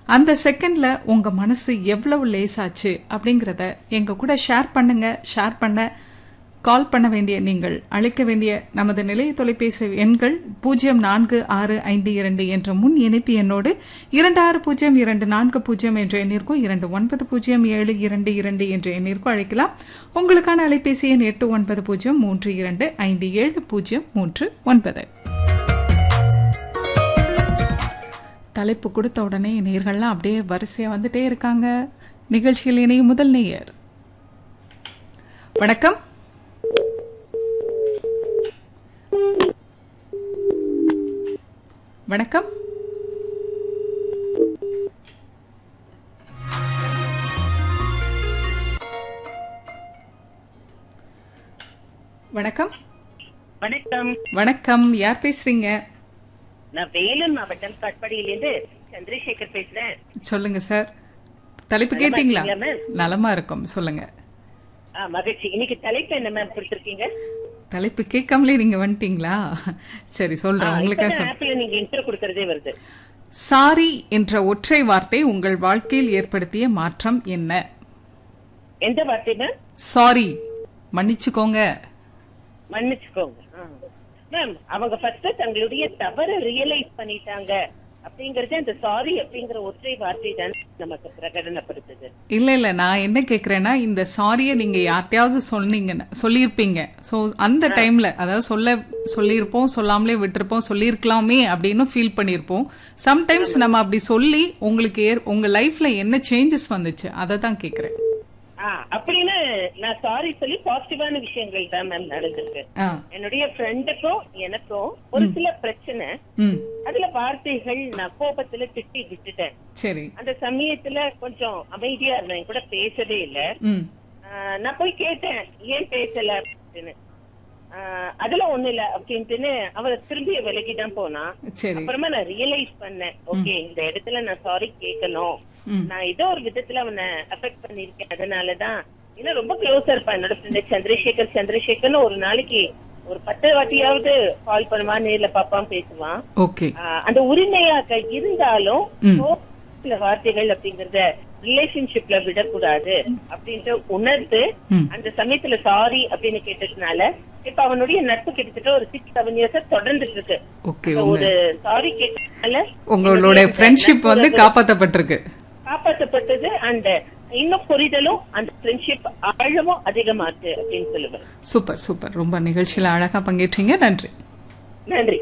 அந்த செகண்ட்ல உங்க மனசு எவ்வளவு லேசாச்சு அப்படிங்கறத எங்க கூட ஷேர் பண்ணுங்க ஷேர் பண்ண கால் பண்ண வேண்டிய நீங்கள் அழைக்க வேண்டிய நமது நிலைய தொலைபேசி எண்கள் பூஜ்ஜியம் நான்கு ஆறு ஐந்து இரண்டு என்ற முன் இணைப்பு எண்ணோடு இரண்டு ஆறு பூஜ்ஜியம் இரண்டு நான்கு பூஜ்ஜியம் என்ற எண்ணிற்கும் இரண்டு ஒன்பது பூஜ்ஜியம் ஏழு இரண்டு இரண்டு என்ற எண்ணிற்கும் அழைக்கலாம் உங்களுக்கான அலைபேசி எண் எட்டு ஒன்பது பூஜ்ஜியம் மூன்று இரண்டு ஐந்து ஏழு பூஜ்ஜியம் மூன்று ஒன்பது தலைப்பு கொடுத்த உடனே நேர்கள்லாம் அப்படியே வரிசையா வந்துட்டே இருக்காங்க நிகழ்ச்சியில் இணையும் முதல் நேயர் வணக்கம் வணக்கம் வணக்கம் வணக்கம் வணக்கம் யார் பேசுறீங்க நான் வேலூர் மாவட்டம் கட்படியிலிருந்து சந்திரசேகர் பேசுறேன் சொல்லுங்க சார் தலைப்பு நலமா கேட்டீங்களா இருக்கீங்களா, ma'am? நலமா இருக்கும் சொல்லுங்க ஆ, மகிழ்ச்சி இன்னைக்கு தலைப்பு என்ன மேம் கொடுத்திருக்கீங்க தலைப்பு கேட்காமலே நீங்க வந்துட்டீங்களா சரி சொல்றேன் உங்களுக்காக சொல்றேன் ஆப்ல நீங்க இன்ட்ரோ கொடுக்கறதே வருது சாரி என்ற ஒற்றை வார்த்தை உங்கள் வாழ்க்கையில் ஏற்படுத்திய மாற்றம் என்ன எந்த வார்த்தை மேம் சாரி மன்னிச்சுக்கோங்க மன்னிச்சுக்கோங்க மேம் அவங்க ஃபர்ஸ்ட் தங்களுடைய தவற ரியலைஸ் பண்ணிட்டாங்க அப்படிங்கறது அந்த சாரி அப்படிங்கிற ஒற்றை வார்த்தை தான் நமக்கு பிரகடனப்படுத்துது இல்ல இல்ல நான் என்ன கேக்குறேன்னா இந்த சாரிய நீங்க யார்ட்டையாவது சொன்னீங்கன்னா சொல்லியிருப்பீங்க சோ அந்த டைம்ல அதாவது சொல்ல சொல்லியிருப்போம் சொல்லாமலே விட்டிருப்போம் சொல்லியிருக்கலாமே அப்படின்னு ஃபீல் பண்ணியிருப்போம் சம்டைம்ஸ் நம்ம அப்படி சொல்லி உங்களுக்கு ஏற்- உங்க லைஃப்ல என்ன சேஞ்சஸ் வந்துச்சு அதை தான் கேக்குறேன் ஆ, அப்படின்னு நான் சாரி சொல்லி பாசிட்டிவான விஷயங்கள் தான் மேம் நடந்திருக்கு ஆ என்னுடைய ஃப்ரெண்டுக்கும் எனக்கும் ஒரு சில பிரச்சனை ம் அதுல வார்த்தைகள் நான் கோபத்துல திட்டி விட்டுட்டேன் சரி அந்த சமயத்துல கொஞ்சம் அமைதியா இருந்தேன் என் கூட பேசவே இல்ல ம் ஆஹ் நான் போய் கேட்டேன் ஏன் பேசல அப்படின்னு ஆஹ் அதுல ஒண்ணு இல்ல அப்படின்ட்டுன்னு அவ திரும்பி விலகி தான் போனா சரி அப்புறமா நான் ரியலைஸ் பண்ணேன் ஓகே இந்த இடத்துல நான் சாரி கேட்கணும் ம். நான் ஏதோ ஒரு விதத்துல அவனை அஃபெக்ட் பண்ணிருக்கேன் அதனாலதான் இன்னும் ரொம்ப க்ளோஸா இருப்பான் என்னோட ஃப்ரெண்ட் சந்திரசேகர் சந்திரசேகர்னு ஒரு நாளைக்கு ஒரு பத்து வாட்டியாவது கால் பண்ணுவான் நேர்ல பாப்பான் பேசுவான் ஓகே ஆஹ் அந்த உரிமையாக இருந்தாலும் ம். சில வார்த்தைகள் அப்படிங்கறத ரிலேஷன்ஷிப்ல விடக்கூடாது அப்படின்ட்டு உணர்ந்து ம். அந்த சமயத்துல சாரி அப்படின்னு கேட்டதுனால இப்ப அவனுடைய நட்பு கிட்டத்தட்ட ஒரு சிக்ஸ் செவன் இயர்ஸா தொடர்ந்துட்டு இருக்கு ஓகே அந்த உங்க ஒரு சாரி கேட்டதுனால உங்களோட என்னுடைய ஃப்ரெண்ட்ஷிப் நட்பு வந்து வந்து காப்பாத்தப்பட்டிருக்கு காப்பாற்றப்பட்டது அந்த இன்னும் புரிதலும் அந்த ஃப்ரெண்ட்ஷிப் ஆழமும் அதிகமாச்சு அப்படின்னு சொல்லுவேன் சூப்பர் சூப்பர் ரொம்ப நிகழ்ச்சியில அழகா பங்கேற்றீங்க நன்றி நன்றி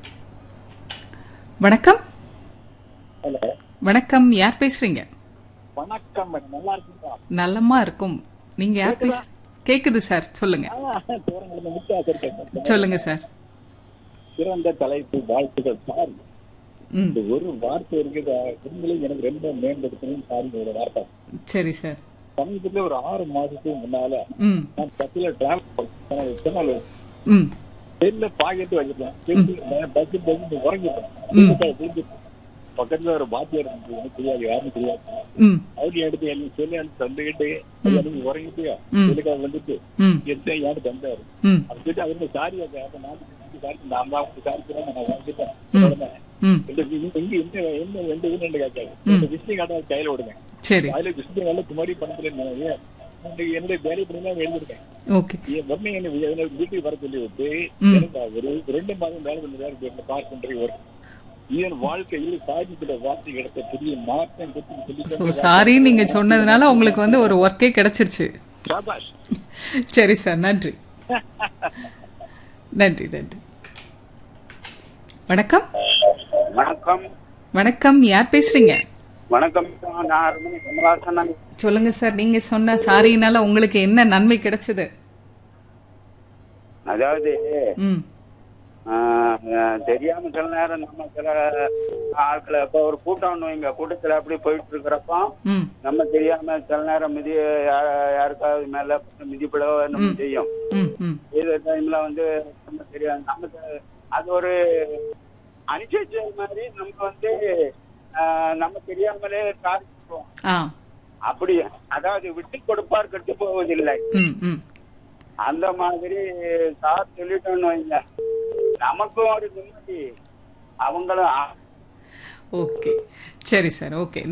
வணக்கம் ஹலோ வணக்கம் யார் பேசுறீங்க வணக்கம் மேடம் நல்லா இருக்கீங்களா நலமா இருக்கும் நீங்க யார் பேச கேக்குது சார் சொல்லுங்க தோரங்களுக்கு முக்கிய ஆசிரியர் சொல்லுங்க சார் சிறந்த தலைப்பு வாழ்த்துக்கள் சாரி ம் இந்த ஒரு வார்த்தை இருக்குது உண்மையிலே எனக்கு ரொம்ப மேம்படுத்தணும் சாரி ஒரு வார்த்தை சரி சார் சமீபத்துல ஒரு ஆறு மாசத்துக்கு முன்னால ம் நான் பஸ்ல டிராவல் சொன்னால ம் செல்ல பாக்கெட்டு வச்சிருக்கேன் பஸ் பஸ் உறங்கிட்டேன் பக்கத்துல ஒரு பாத்தியார் இருந்துச்சு எனக்கு தெரியாது யாருன்னு தெரியாது ம் அவங்க எடுத்து என்ன சொல்லி அந்த தந்துகிட்டு எனக்கு உறங்கிட்டு ம். இதுக்காக வந்துட்டு ம் எத்தனை யாரு தந்தாரு ம் அது சொல்லிட்டு அவருக்கு சாரி அப்ப நான் சாரி நான் தான் உங்களுக்கு சாரி சொல்ல நான் வாங்கிட்டேன் ம். உடனே ம் இந்த வி- இங்க என்ன என்ன எந்த ஊர்ல கேட்காது இந்த விஷ்ணு காட்ட கையில விடுங்க சரி அதுல விஷ்ணு வேலை குமாரி பணத்துல நான் ஏன் இன்னைக்கு என்னுடைய வேலை பண்ணி தான் எழுதிருக்கேன் ஓகே என் உடனே என்ன வி- என்ன வீட்டுக்கு வர சொல்லி விட்டு ம். எனக்கு ஒரு ரெண்டு மாதம் வேலை பண்ணி வேலை பார்க் பண்றீங்க ஒரு என் வாழ்க்கையில் சாதிக்கிற வார்த்தை கிடைத்த புதிய மாற்றம் கொடுத்து ஸோ சொல்லி சாரி நீங்க சொன்னதுனால உங்களுக்கு வந்து ஒரு ஒர்க்கே கிடைச்சிருச்சு சாபாஷ் சரி சார் நன்றி நன்றி நன்றி வணக்கம் வணக்கம் வணக்கம் யார் பேசுறீங்க வணக்கம் நான் அருமணி கமலாசனன் சொல்லுங்க சார் நீங்க சொன்ன சாரினால உங்களுக்கு என்ன நன்மை கிடைச்சது அதாவது ம் ஆஹ், ஆஹ், தெரியாம சில நேரம் நம்ம சில ஆட்களை இப்ப ஒரு கூட்டம் வைங்க கூட்டத்துல அப்படி போயிட்டு இருக்கிறப்போ ம் நம்ம தெரியாம சில நேரம் மிதி யா- யாருக்காவது மேல மிதிப்பட நம்ம செய்யும் ம் ம் இது டைம்ல வந்து நம்ம தெரியாது நமக்கு அது ஒரு அனுசரிச்ச மாதிரி நம்ம வந்து ஆஹ், நம்ம தெரியாமலே காரிக்குவோம் ஆ அப்படி அதாவது விட்டு கொடுப்பார் கெட்டு போவதில்லை ம் ம் அந்த மாதிரி சார் சொல்லிட்டோன்னு வைங்க நமக்கும் ஒரு நிம்மதி அவங்களும் ஓகே சரி சார் ஓகே